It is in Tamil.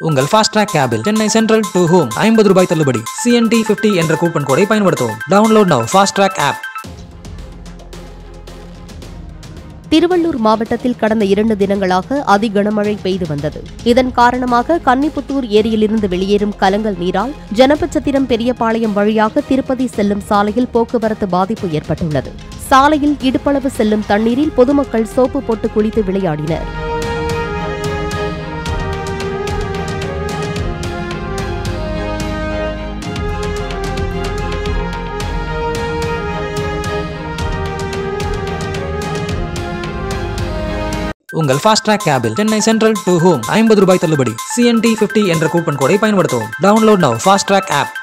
உங்கள் ஃபாஸ்ட் ட்ராக் கேபில் சென்னை சென்ட்ரல் டு ஹோம் ஐம்பது ரூபாய் தள்ளுபடி சிஎன்டி பிப்டி என்ற கூப்பன் கோடை பயன்படுத்தவும் download now fast track app Tiruvallur மாவட்டத்தில் கடந்த இரண்டு தினங்களாக அதி கனமழை பெய்து வந்தது இதன் காரணமாக கன்னிப்புத்தூர் ஏரியிலிருந்து வெளியேறும் கலங்கல் நீரால் ஜனபச்சத்திரம் பெரியபாளையம் வழியாக திருப்பதி செல்லும் சாலையில் போக்குவரத்து பாதிப்பு ஏற்பட்டுள்ளது சாலையில் இடுப்பளவு செல்லும் தண்ணீரில் பொதுமக்கள் சோப்பு போட்டு குளித்து விளையாடினர் உங்கள் ஃபாஸ்ட் ட்ராக் கேபில் சென்னை சென்ட்ரல் டு ஹோம் ஐம்பது ரூபாய் தள்ளுபடி சிஎன்டி பிப்டி என்ற கூப்பன் கோடை பயன்படுத்தவும் download now fast track app